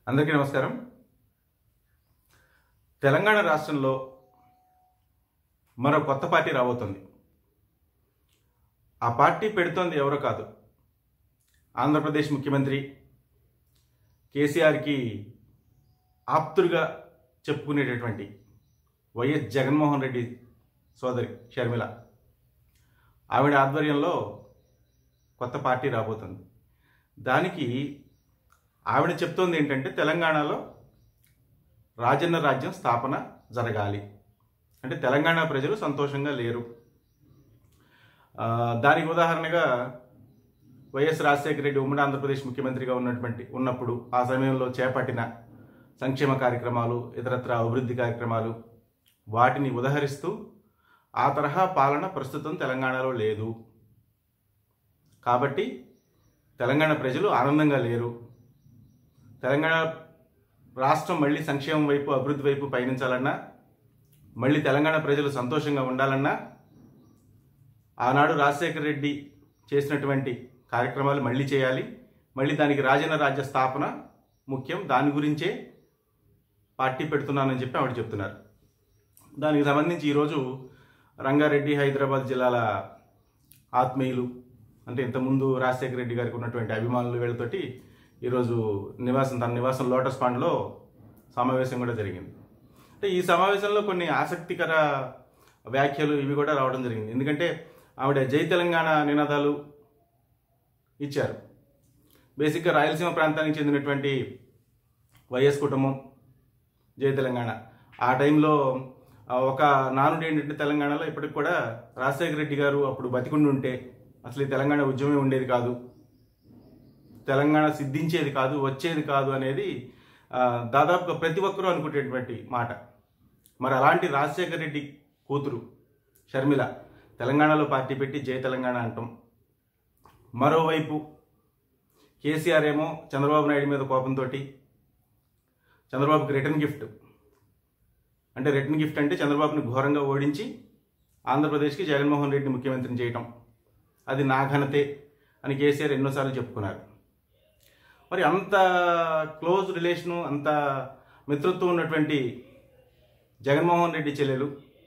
అందరికీ నమస్కారం తెలంగాణ రాష్ట్రంలో మరో కొత్త పార్టీ రాబోతుంది ఆ పార్టీ పెడుతోంది ఎవరో కాదు ఆంధ్రప్రదేశ్ ముఖ్యమంత్రి కేసీఆర్కి ఆప్తులుగా చెప్పుకునేటటువంటి వైఎస్ జగన్మోహన్ రెడ్డి సోదరి షర్మిల ఆవిడ ఆధ్వర్యంలో కొత్త పార్టీ రాబోతుంది దానికి ఆవిడ చెప్తోంది ఏంటంటే తెలంగాణలో రాజన్న రాజ్యం స్థాపన జరగాలి అంటే తెలంగాణ ప్రజలు సంతోషంగా లేరు ఆ, దానికి ఉదాహరణగా వైఎస్ రాజశేఖర రెడ్డి ఉమ్మడి ఆంధ్రప్రదేశ్ ముఖ్యమంత్రిగా ఉన్నటువంటి ఉన్నప్పుడు ఆ సమయంలో చేపట్టిన సంక్షేమ కార్యక్రమాలు ఇతరత్ర అభివృద్ధి కార్యక్రమాలు వాటిని ఉదహరిస్తూ ఆ తరహా పాలన ప్రస్తుతం తెలంగాణలో లేదు కాబట్టి తెలంగాణ ప్రజలు ఆనందంగా లేరు తెలంగాణ రాష్ట్రం మళ్ళీ సంక్షేమం వైపు అభివృద్ధి వైపు పయనించాలన్నా మళ్ళీ తెలంగాణ ప్రజలు సంతోషంగా ఉండాలన్నా ఆనాడు రాజశేఖర రెడ్డి చేసినటువంటి కార్యక్రమాలు మళ్ళీ చేయాలి మళ్ళీ దానికి రాజన్న రాజ్య స్థాపన ముఖ్యం దాని గురించే పార్టీ పెడుతున్నానని చెప్పి ఆవిడ చెప్తున్నారు దానికి సంబంధించి ఈరోజు రంగారెడ్డి హైదరాబాద్ జిల్లాల ఆత్మీయులు అంటే ఇంతకుముందు రాజశేఖర రెడ్డి గారికి ఉన్నటువంటి అభిమానులు వీళ్ళతోటి ఈరోజు నివాసం తన నివాసం లోటస్ పాండ్లో సమావేశం కూడా జరిగింది అంటే ఈ సమావేశంలో కొన్ని ఆసక్తికర వ్యాఖ్యలు ఇవి కూడా రావడం జరిగింది ఎందుకంటే ఆవిడ జై తెలంగాణ నినాదాలు ఇచ్చారు బేసిక్గా రాయలసీమ ప్రాంతానికి చెందినటువంటి వైఎస్ కుటుంబం జై తెలంగాణ ఆ టైంలో ఆ, ఒక నానుడి ఏంటంటే తెలంగాణలో ఇప్పటికి కూడా రాజశేఖర రెడ్డి గారు అప్పుడు బతికుండి ఉంటే అసలు ఈ తెలంగాణ ఉద్యమం ఉండేది కాదు తెలంగాణ సిద్ధించేది కాదు వచ్చేది కాదు అనేది ఆ, దాదాపుగా ప్రతి ఒక్కరూ అనుకునేటువంటి మాట మరి అలాంటి రాజశేఖర రెడ్డి కూతురు షర్మిల తెలంగాణలో పార్టీ పెట్టి జై తెలంగాణ అంటాం మరోవైపు కేసీఆర్ ఏమో చంద్రబాబు నాయుడు మీద కోపంతో చంద్రబాబుకి రిటర్న్ గిఫ్ట్ అంటే రిటర్న్ గిఫ్ట్ అంటే చంద్రబాబుని ఘోరంగా ఓడించి ఆంధ్రప్రదేశ్కి జగన్మోహన్ రెడ్డిని ముఖ్యమంత్రిని చేయటం అది నా ఘనతే అని కేసీఆర్ ఎన్నోసార్లు చెప్పుకున్నారు మరి అంత క్లోజ్ రిలేషను అంత మిత్రత్వం ఉన్నటువంటి జగన్మోహన్ రెడ్డి చెల్లెలు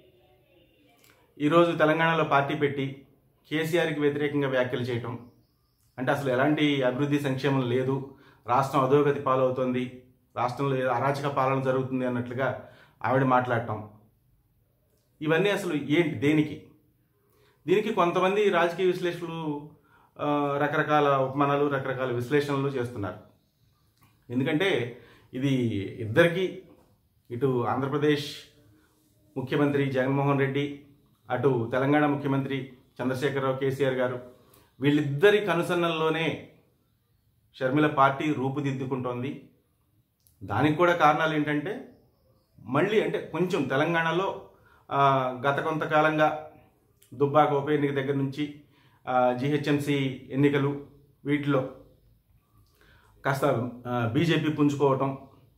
ఈరోజు తెలంగాణలో పార్టీ పెట్టి కేసీఆర్కి వ్యతిరేకంగా వ్యాఖ్యలు చేయటం అంటే అసలు ఎలాంటి అభివృద్ధి సంక్షేమం లేదు రాష్ట్రం అధోగతి పాలవుతుంది రాష్ట్రంలో ఏదో అరాచక పాలన జరుగుతుంది అన్నట్లుగా ఆవిడ మాట్లాడటం ఇవన్నీ అసలు ఏంటి దేనికి దీనికి కొంతమంది రాజకీయ విశ్లేషకులు ఆ, రకరకాల ఉపమానాలు రకరకాల విశ్లేషణలు చేస్తున్నారు ఎందుకంటే ఇది ఇద్దరికి ఇటు ఆంధ్రప్రదేశ్ ముఖ్యమంత్రి జగన్మోహన్ రెడ్డి అటు తెలంగాణ ముఖ్యమంత్రి చంద్రశేఖరరావు కేసీఆర్ గారు వీళ్ళిద్దరి కనుసన్నల్లోనే షర్మిల పార్టీ రూపుదిద్దుకుంటోంది దానికి కూడా కారణాలు ఏంటంటే మళ్ళీ అంటే కొంచెం తెలంగాణలో ఆ, గత కొంతకాలంగా దుబ్బాక ఉప ఎన్నిక దగ్గర నుంచి జిహెచ్ఎంసి ఎన్నికలు వీటిలో కాస్త బీజేపీ పుంజుకోవటం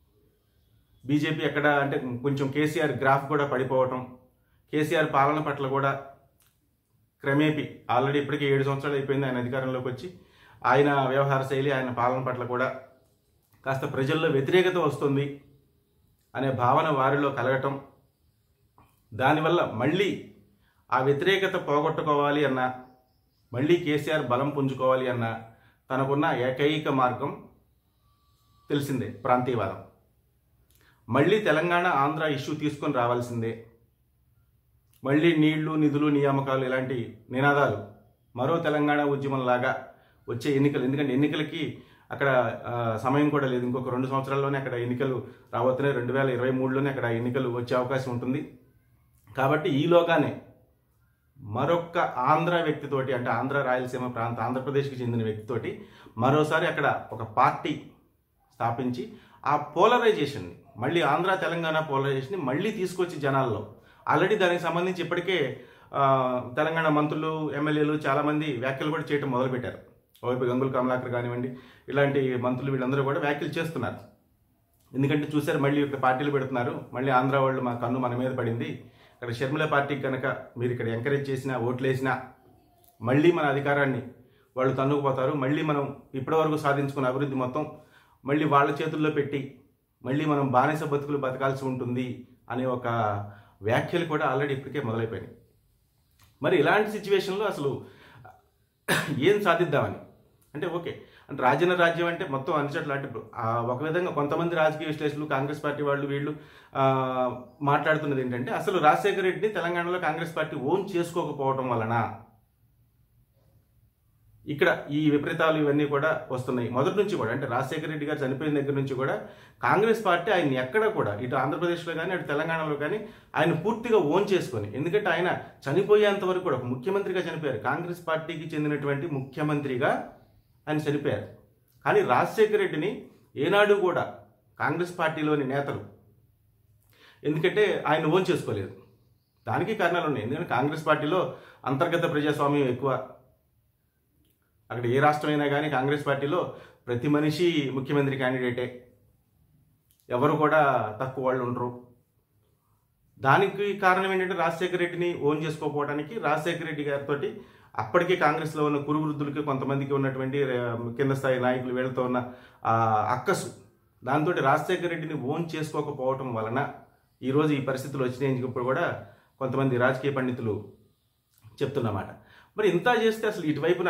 బీజేపీ ఎక్కడ అంటే కొంచెం కేసీఆర్ గ్రాఫ్ కూడా పడిపోవటం కేసీఆర్ పాలన పట్ల కూడా క్రమేపీ ఆల్రెడీ ఇప్పటికే ఏడు సంవత్సరాలు అయిపోయింది ఆయన అధికారంలోకి వచ్చి ఆయన వ్యవహార శైలి ఆయన పాలన పట్ల కూడా కాస్త ప్రజల్లో వ్యతిరేకత వస్తుంది అనే భావన వారిలో కలగటం దానివల్ల మళ్ళీ ఆ వ్యతిరేకత పోగొట్టుకోవాలి అన్న మళ్ళీ కేసీఆర్ బలం పుంజుకోవాలి అన్న తనకున్న ఏకైక మార్గం తెలిసిందే ప్రాంతీయవాదం మళ్ళీ తెలంగాణ ఆంధ్ర ఇష్యూ తీసుకొని రావాల్సిందే మళ్ళీ నీళ్లు నిధులు నియామకాలు ఇలాంటి నినాదాలు మరో తెలంగాణ ఉద్యమం లాగా వచ్చే ఎన్నికలు ఎందుకంటే ఎన్నికలకి అక్కడ ఆ, సమయం కూడా లేదు ఇంకొక రెండు సంవత్సరాల్లోనే అక్కడ ఎన్నికలు రాబోతున్నాయి రెండు వేల ఇరవై మూడులోనే అక్కడ ఎన్నికలు వచ్చే అవకాశం ఉంటుంది కాబట్టి ఈలోగానే మరొక ఆంధ్ర వ్యక్తితోటి అంటే ఆంధ్ర రాయలసీమ ప్రాంత ఆంధ్రప్రదేశ్కి చెందిన వ్యక్తితోటి మరోసారి అక్కడ ఒక పార్టీ స్థాపించి ఆ పోలరైజేషన్ని మళ్ళీ ఆంధ్ర తెలంగాణ పోలరైజేషన్ని మళ్ళీ తీసుకొచ్చి జనాల్లో ఆల్రెడీ దానికి సంబంధించి ఇప్పటికే ఆ, తెలంగాణ మంత్రులు ఎమ్మెల్యేలు చాలామంది వ్యాఖ్యలు కూడా చేయడం మొదలుపెట్టారు ఓవైపు గంగుల కమలాకర్ కానివ్వండి ఇలాంటి మంత్రులు వీళ్ళందరూ కూడా వ్యాఖ్యలు చేస్తున్నారు ఎందుకంటే చూసారు మళ్ళీ ఇక్కడ పార్టీలు పెడుతున్నారు మళ్ళీ ఆంధ్ర వాళ్ళు మా కన్ను మన మీద పడింది ఇక్కడ షర్మిల పార్టీకి కనుక మీరు ఇక్కడ ఎంకరేజ్ చేసినా ఓట్లు వేసినా మళ్ళీ మన అధికారాన్ని వాళ్ళు తన్నుకుపోతారు మళ్ళీ మనం ఇప్పటివరకు సాధించుకున్న అభివృద్ధి మొత్తం మళ్ళీ వాళ్ళ చేతుల్లో పెట్టి మళ్ళీ మనం బానిస బతుకులు బతకాల్సి ఉంటుంది అనే ఒక వ్యాఖ్యలు కూడా ఆల్రెడీ ఇప్పటికే మొదలైపోయినాయి మరి ఇలాంటి సిచ్యువేషన్లో అసలు ఏం సాధిద్దామని అంటే ఓకే అంటే రాజ్యాన రాజ్యం అంటే మొత్తం అన్ని చోట్ల అంటే ఇప్పుడు, ఆ, ఒక విధంగా కొంతమంది రాజకీయ విశ్లేషకులు కాంగ్రెస్ పార్టీ వాళ్ళు వీళ్ళు ఆ, మాట్లాడుతున్నది ఏంటంటే అసలు రాజశేఖర రెడ్డిని తెలంగాణలో కాంగ్రెస్ పార్టీ ఓన్ చేసుకోకపోవడం వలన ఇక్కడ ఈ విపరీతాలు ఇవన్నీ కూడా వస్తున్నాయి మొదటి నుంచి కూడా అంటే రాజశేఖర రెడ్డి గారు చనిపోయిన దగ్గర నుంచి కూడా కాంగ్రెస్ పార్టీ ఆయన ఎక్కడ కూడా ఇటు ఆంధ్రప్రదేశ్లో కానీ అటు తెలంగాణలో కానీ ఆయన పూర్తిగా ఓన్ చేసుకొని ఎందుకంటే ఆయన చనిపోయేంత వరకు కూడా ఒక ముఖ్యమంత్రిగా చనిపోయారు కాంగ్రెస్ పార్టీకి చెందినటువంటి ముఖ్యమంత్రిగా ఆయన చనిపోయారు కానీ రాజశేఖర రెడ్డిని ఏనాడు కూడా కాంగ్రెస్ పార్టీలోని నేతలు ఎందుకంటే ఆయన ఓన్ చేసుకోలేదు దానికి కారణాలు ఉన్నాయి ఎందుకంటే కాంగ్రెస్ పార్టీలో అంతర్గత ప్రజాస్వామ్యం ఎక్కువ అక్కడ ఏ రాష్ట్రమైనా కానీ కాంగ్రెస్ పార్టీలో ప్రతి మనిషి ముఖ్యమంత్రి క్యాండిడేటే ఎవరు కూడా తక్కువ వాళ్ళు ఉండరు దానికి కారణం ఏంటంటే రాజశేఖర రెడ్డిని ఓన్ చేసుకోకపోవడానికి రాజశేఖర రెడ్డి గారితో అప్పటికే కాంగ్రెస్లో ఉన్న కురు వృద్ధులకి కొంతమందికి ఉన్నటువంటి ఆ, కింద స్థాయి నాయకులు వీళ్ళతో ఉన్న ఆ, అక్కసు దాంతో రాజశేఖర రెడ్డిని ఓన్ చేసుకోకపోవటం వలన ఈరోజు ఈ పరిస్థితులు వచ్చినాయని ఇప్పుడు కూడా కొంతమంది రాజకీయ పండితులు చెప్తున్నమాట మరి ఇంత చేస్తే అసలు ఇటువైపున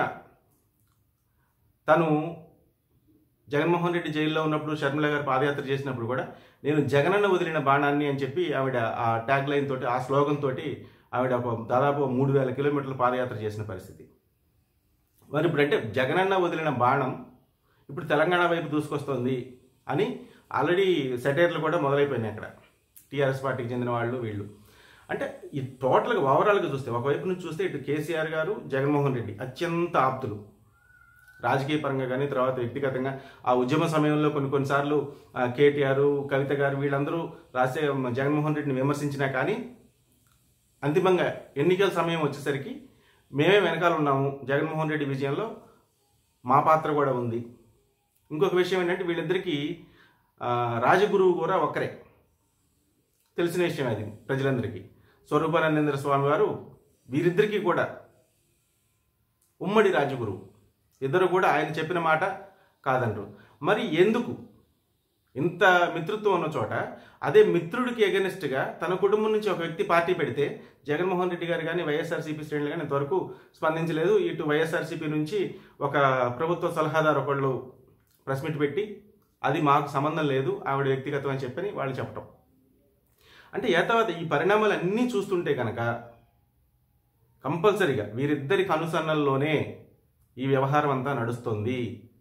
తను జగన్మోహన్ రెడ్డి జైల్లో ఉన్నప్పుడు షర్మిల గారు పాదయాత్ర చేసినప్పుడు కూడా నేను జగనన్న వదిలిన బాణాన్ని అని చెప్పి ఆవిడ ఆ ట్యాగ్ లైన్ తోటి ఆ స్లోగన్ తోటి ఆవిడ ఒక దాదాపు మూడు వేల కిలోమీటర్ల పాదయాత్ర చేసిన పరిస్థితి మరి ఇప్పుడంటే జగనన్న వదిలిన బాణం ఇప్పుడు తెలంగాణ వైపు దూసుకొస్తుంది అని ఆల్రెడీ సెటైర్లు కూడా మొదలైపోయినాయి అక్కడ టీఆర్ఎస్ పార్టీకి చెందిన వాళ్ళు వీళ్ళు అంటే ఈ టోటల్గా ఓవరాల్గా చూస్తే ఒకవైపు నుంచి చూస్తే ఇటు కేసీఆర్ గారు జగన్మోహన్ రెడ్డి అత్యంత ఆప్తులు రాజకీయ పరంగా కానీ తర్వాత వ్యక్తిగతంగా ఆ ఉద్యమ సమయంలో కొన్ని కొన్నిసార్లు ఆ, కేటీఆర్ కవిత గారు వీళ్ళందరూ రాసే జగన్మోహన్ రెడ్డిని విమర్శించినా కానీ అంతిమంగా ఎన్నికల సమయం వచ్చేసరికి మేమే వెనకాల ఉన్నాము జగన్మోహన్ రెడ్డి విజయంలో మా పాత్ర కూడా ఉంది ఇంకొక విషయం ఏంటంటే వీళ్ళిద్దరికీ ఆ, రాజగురువు కూడా ఒక్కరే తెలిసిన విషయం అది ప్రజలందరికీ స్వరూపానందేంద్ర స్వామి వారు వీరిద్దరికీ కూడా ఉమ్మడి రాజగురువు ఇద్దరు కూడా ఆయన చెప్పిన మాట కాదంటారు మరి ఎందుకు ఇంత మిత్రత్వం ఉన్న చోట అదే మిత్రుడికి ఎగనిస్ట్గా తన కుటుంబం నుంచి ఒక వ్యక్తి పార్టీ పెడితే జగన్మోహన్ రెడ్డి గారు కానీ వైఎస్ఆర్సీపీ శ్రేణులు కానీ ఇంతవరకు స్పందించలేదు ఇటు వైఎస్ఆర్సీపీ నుంచి ఒక ప్రభుత్వ సలహాదారు ఒకళ్ళు ప్రెస్ మీట్ పెట్టి అది మాకు సంబంధం లేదు ఆవిడ వ్యక్తిగతం అని చెప్పని వాళ్ళు చెప్పటం అంటే తర్వాత ఈ పరిణామాలు అన్నీ చూస్తుంటే కనుక కంపల్సరీగా వీరిద్దరి కనుసన్నల్లోనే ఈ వ్యవహారం అంతా నడుస్తుంది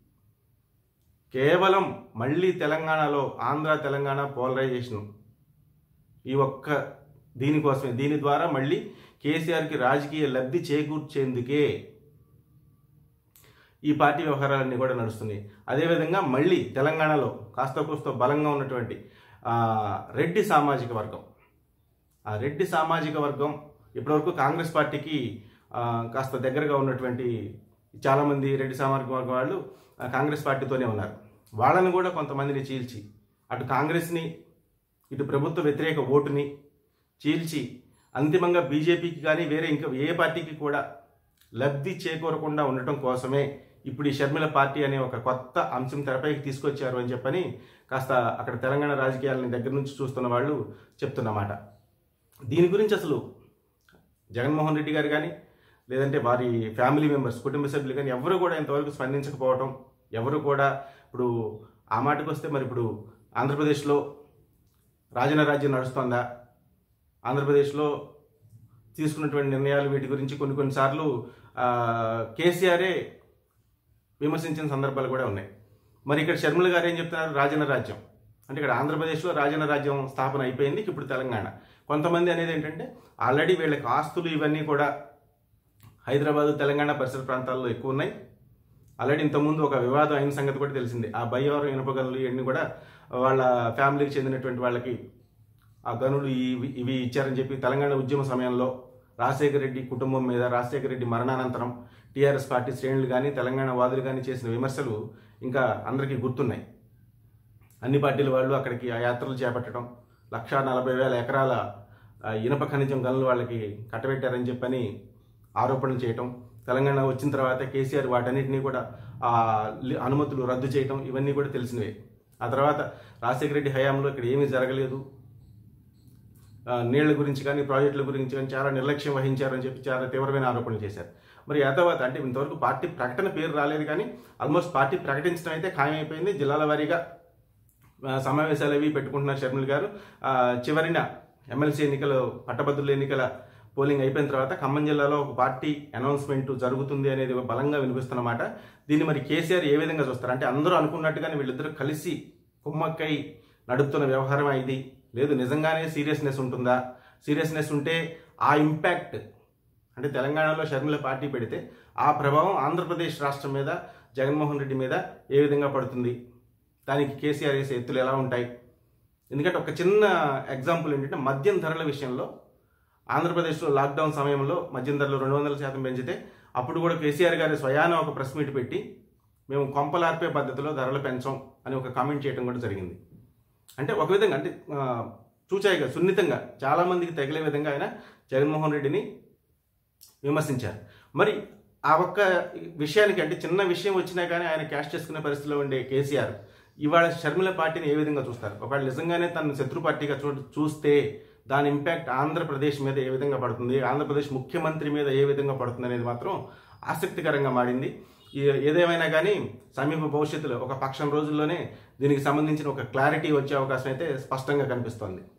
కేవలం మళ్ళీ తెలంగాణలో ఆంధ్ర తెలంగాణ పోలరైజేషన్ ఈ ఒక్క దీనికోసమే దీని ద్వారా మళ్ళీ కేసీఆర్కి రాజకీయ లబ్ధి చేకూర్చేందుకే ఈ పార్టీ వ్యవహారాలన్నీ కూడా నడుస్తున్నాయి అదేవిధంగా మళ్ళీ తెలంగాణలో కాస్త కూస్త బలంగా ఉన్నటువంటి ఆ, రెడ్డి సామాజిక వర్గం ఆ రెడ్డి సామాజిక వర్గం ఇప్పటివరకు కాంగ్రెస్ పార్టీకి ఆ, కాస్త దగ్గరగా ఉన్నటువంటి చాలామంది రెడ్డి సామాజిక వర్గం వాళ్ళు ఆ, కాంగ్రెస్ పార్టీతోనే ఉన్నారు వాళ్ళని కూడా కొంతమందిని చీల్చి అటు కాంగ్రెస్ని ఇటు ప్రభుత్వ వ్యతిరేక ఓటుని చీల్చి అంతిమంగా బీజేపీకి కానీ వేరే ఇంకా ఏ పార్టీకి కూడా లబ్ధి చేకూరకుండా ఉండటం కోసమే ఇప్పుడు ఈ షర్మిల పార్టీ అనే ఒక కొత్త అంశం తెరపైకి తీసుకొచ్చారు అని చెప్పని కాస్త అక్కడ తెలంగాణ రాజకీయాలని దగ్గర నుంచి చూస్తున్న వాళ్ళు చెప్తున్నమాట దీని గురించి అసలు జగన్మోహన్ రెడ్డి గారు కానీ లేదంటే వారి ఫ్యామిలీ మెంబర్స్ కుటుంబ సభ్యులు కానీ ఎవరు కూడా ఇంతవరకు స్పందించకపోవటం ఎవరు కూడా ఇప్పుడు ఆ మాటకు వస్తే మరి ఇప్పుడు ఆంధ్రప్రదేశ్లో రాజన రాజ్యం నడుస్తోందా ఆంధ్రప్రదేశ్లో తీసుకున్నటువంటి నిర్ణయాలు వీటి గురించి కొన్ని కొన్నిసార్లు ఆ, కేసీఆరే విమర్శించిన సందర్భాలు కూడా ఉన్నాయి మరి ఇక్కడ షర్మిల గారు ఏం చెప్తున్నారు రాజన రాజ్యం అంటే ఇక్కడ ఆంధ్రప్రదేశ్లో రాజన రాజ్యం స్థాపన అయిపోయింది ఇప్పుడు తెలంగాణ కొంతమంది అనేది ఏంటంటే ఆల్రెడీ వీళ్ళకి ఆస్తులు ఇవన్నీ కూడా హైదరాబాదు తెలంగాణ పరిసర ప్రాంతాల్లో ఎక్కువ ఉన్నాయి ఆల్రెడీ ఇంతకుముందు ఒక వివాదం అయిన సంగతి కూడా తెలిసింది ఆ బయ్యవరం ఇనుపగనులు ఇవన్నీ కూడా వాళ్ళ ఫ్యామిలీకి చెందినటువంటి వాళ్ళకి ఆ గనులు ఇవి ఇవి ఇచ్చారని చెప్పి తెలంగాణ ఉద్యమ సమయంలో రాజశేఖర రెడ్డి కుటుంబం మీద రాజశేఖర రెడ్డి మరణానంతరం టీఆర్ఎస్ పార్టీ శ్రేణులు కానీ తెలంగాణ వాదులు కానీ చేసిన విమర్శలు ఇంకా అందరికీ గుర్తున్నాయి అన్ని పార్టీల వాళ్ళు అక్కడికి ఆ యాత్రలు చేపట్టడం లక్షా నలభై వేల ఎకరాల ఆ, ఇనప ఖనిజం గనులు వాళ్ళకి కట్టబెట్టారని చెప్పని ఆరోపణలు చేయటం తెలంగాణ వచ్చిన తర్వాత కేసీఆర్ వాటన్నిటినీ కూడా ఆ లి- అనుమతులు రద్దు చేయటం ఇవన్నీ కూడా తెలిసినవే ఆ తర్వాత రాజశేఖర రెడ్డి హయాంలో ఇక్కడ ఏమీ జరగలేదు ఆ, నీళ్ల గురించి కానీ ప్రాజెక్టుల గురించి కానీ చాలా నిర్లక్ష్యం వహించారని చెప్పి చాలా తీవ్రమైన ఆరోపణలు చేశారు మరి ఆ తర్వాత అంటే ఇంతవరకు పార్టీ ప్రకటన పేరు రాలేదు కానీ ఆల్మోస్ట్ పార్టీ ప్రకటించడం అయితే ఖాయమైపోయింది జిల్లాల వారీగా ఆ, సమావేశాలు అవి పెట్టుకుంటున్నారు షర్మిల గారు ఆ, చివరిన ఎమ్మెల్సీ ఎన్నికలు పట్టభద్రుల ఎన్నికల పోలింగ్ అయిపోయిన తర్వాత ఖమ్మం జిల్లాలో ఒక పార్టీ అనౌన్స్మెంట్ జరుగుతుంది అనేది బలంగా వినిపిస్తున్నమాట దీన్ని మరి కేసీఆర్ ఏ విధంగా చూస్తారు అంటే అందరూ అనుకున్నట్టుగానే వీళ్ళిద్దరూ కలిసి కుమ్మక్కై నడుపుతున్న వ్యవహారం ఇది లేదు నిజంగానే సీరియస్నెస్ ఉంటుందా సీరియస్నెస్ ఉంటే ఆ ఇంపాక్ట్ అంటే తెలంగాణలో షర్మిల పార్టీ పెడితే ఆ ప్రభావం ఆంధ్రప్రదేశ్ రాష్ట్రం మీద జగన్మోహన్ రెడ్డి మీద ఏ విధంగా పడుతుంది దానికి కేసీఆర్ వేసే ఎత్తులు ఎలా ఉంటాయి ఎందుకంటే ఒక చిన్న ఎగ్జాంపుల్ ఏంటంటే మద్యం ధరల విషయంలో ఆంధ్రప్రదేశ్లో లాక్డౌన్ సమయంలో మద్యం ధరలు రెండు వందల శాతం పెంచితే అప్పుడు కూడా కేసీఆర్ గారి స్వయాన ఒక ప్రెస్ మీట్ పెట్టి మేము కొంపలార్పే పద్ధతిలో ధరలు పెంచాం అని ఒక కామెంట్ చేయడం కూడా జరిగింది అంటే ఒక విధంగా అంటే ఆ, చూచాయిగా సున్నితంగా చాలామందికి తగిలే విధంగా ఆయన జగన్మోహన్ రెడ్డిని విమర్శించారు మరి ఆ ఒక్క విషయానికి అంటే చిన్న విషయం వచ్చినా కానీ ఆయన క్యాష్ చేసుకునే పరిస్థితిలో ఉండే కేసీఆర్ ఇవాళ షర్మిల పార్టీని ఏ విధంగా చూస్తారు ఒకవేళ నిజంగానే తను శత్రు పార్టీగా చూ చూస్తే దాని ఇంపాక్ట్ ఆంధ్రప్రదేశ్ మీద ఏ విధంగా పడుతుంది ఆంధ్రప్రదేశ్ ముఖ్యమంత్రి మీద ఏ విధంగా పడుతుంది అనేది మాత్రం ఆసక్తికరంగా మారింది ఏ- ఏదేమైనా కానీ సమీప భవిష్యత్తులో ఒక పక్షం రోజుల్లోనే దీనికి సంబంధించిన ఒక క్లారిటీ వచ్చే అవకాశం అయితే స్పష్టంగా కనిపిస్తోంది